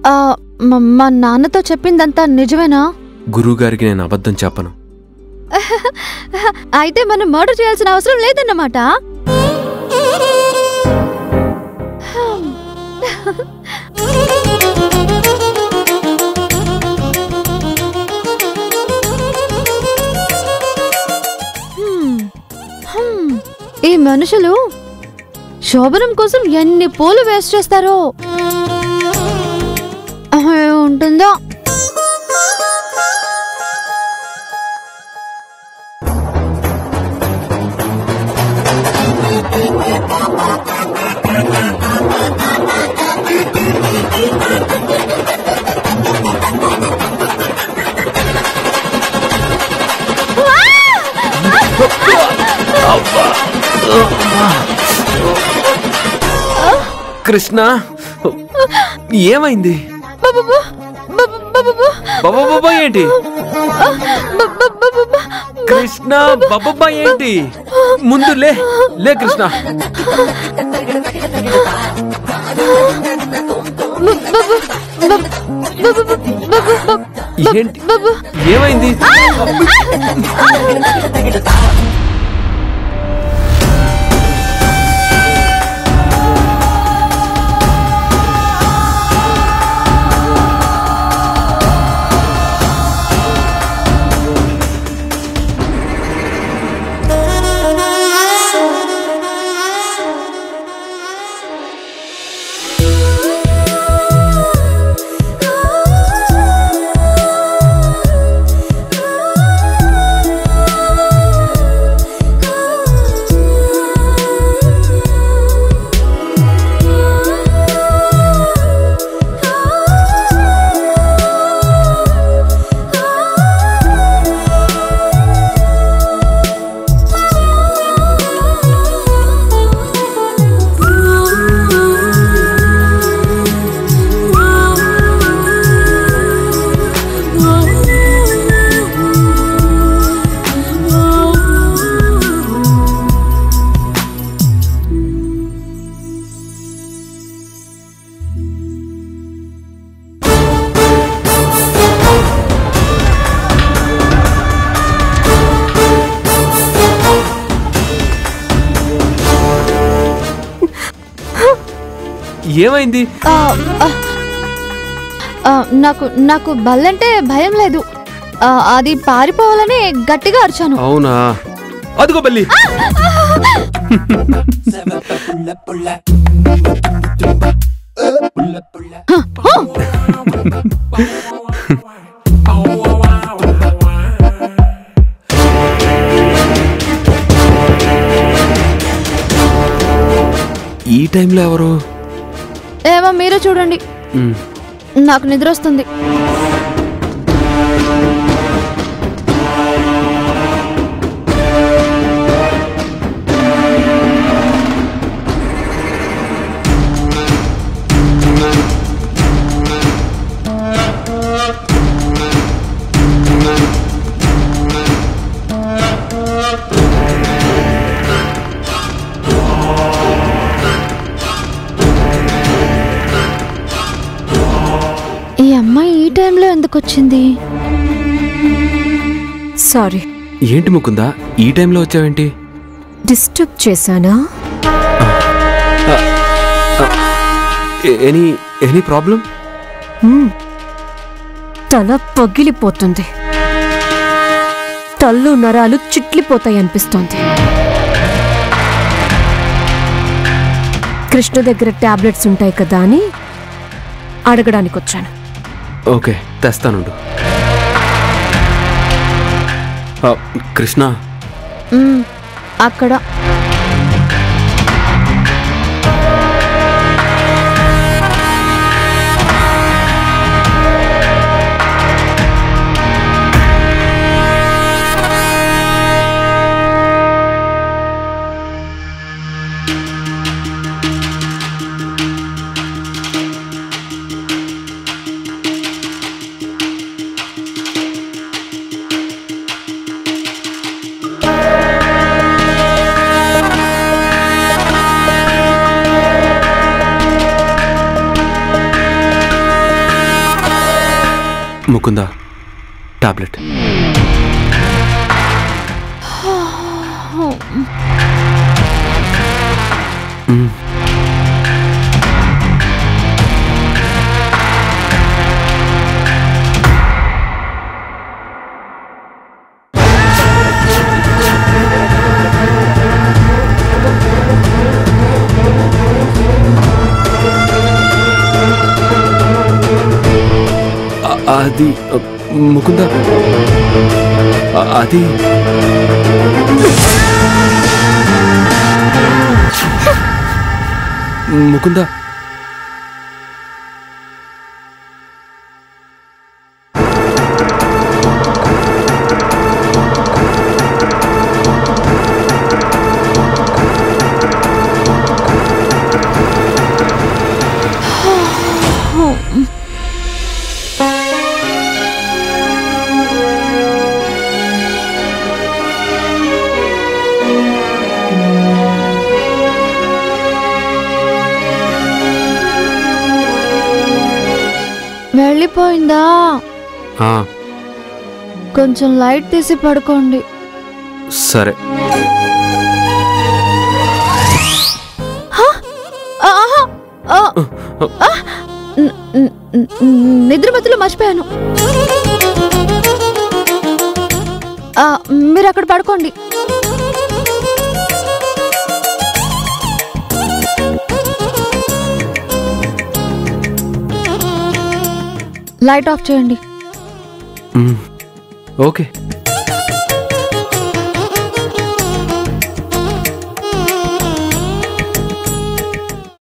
ఆ, మ- మా నాన్నతో చెప్పిందంతా నిజమేనా గురువుగారికి నేను అబద్ధం చెప్పను అయితే మనం మర్డర్ చేయాల్సిన అవసరం లేదన్నమాట హ్మ్. హ్మ్. ఈ మనుషులు శోభనం కోసం ఎన్ని పూలు వేస్ట్ చేస్తారో ఆహా, ఉంటుందో కృష్ణ ఏమైంది బాబా బాబా బాబా బాబా ఏంటి కృష్ణ బాబా ఏంటి ముందు లే లే కృష్ణ ఏంటి ఏమైంది ఏమైంది ఆ, ఆ, ఆ, నాకు నాకు బల్లంటే భయం లేదు ఆ, అది పారిపోవాలని గట్టిగా అరిచాను అవునా అదిగో బల్లి ఈ టైంలో ఎవరు ఏమో మీరే చూడండి ఉమ్, నాకు నిద్ర వస్తుంది ఈ అమ్మాయి ఈ టైంలో ఎందుకు వచ్చింది సారీ ఏంటి ముకుందా ఈ టైంలో వచ్చావేంటి డిస్టర్బ్ చేశానా a- any any problem hmm. తల పగిలిపోతుంది తల్లు నరాలు చిట్లిపోతాయి అనిపిస్తోంది కృష్ణ దగ్గర టాబ్లెట్స్ ఉంటాయి కదా అని అడగడానికి వచ్చాను ఓకే తెస్తానుండు ఆ, కృష్ణ మ్మ్, అక్కడ ఆ ముకుందా టాబ్లెట్ మ్మ్. అ- అది అ, ముకుందా అ- అది ముకుందా వెళ్ళిపోయిందా ఆ, కొంచెం లైట్ తీసి పడుకోండి సరే ఆ, ఆహా, ఆ, ఆ, న- న- న- నిద్ర మధ్యలో మర్చిపోయాను ఆ, మీరు అక్కడ పడుకోండి లైట్ ఆఫ్ చేయండి మ్మ్. ఓకే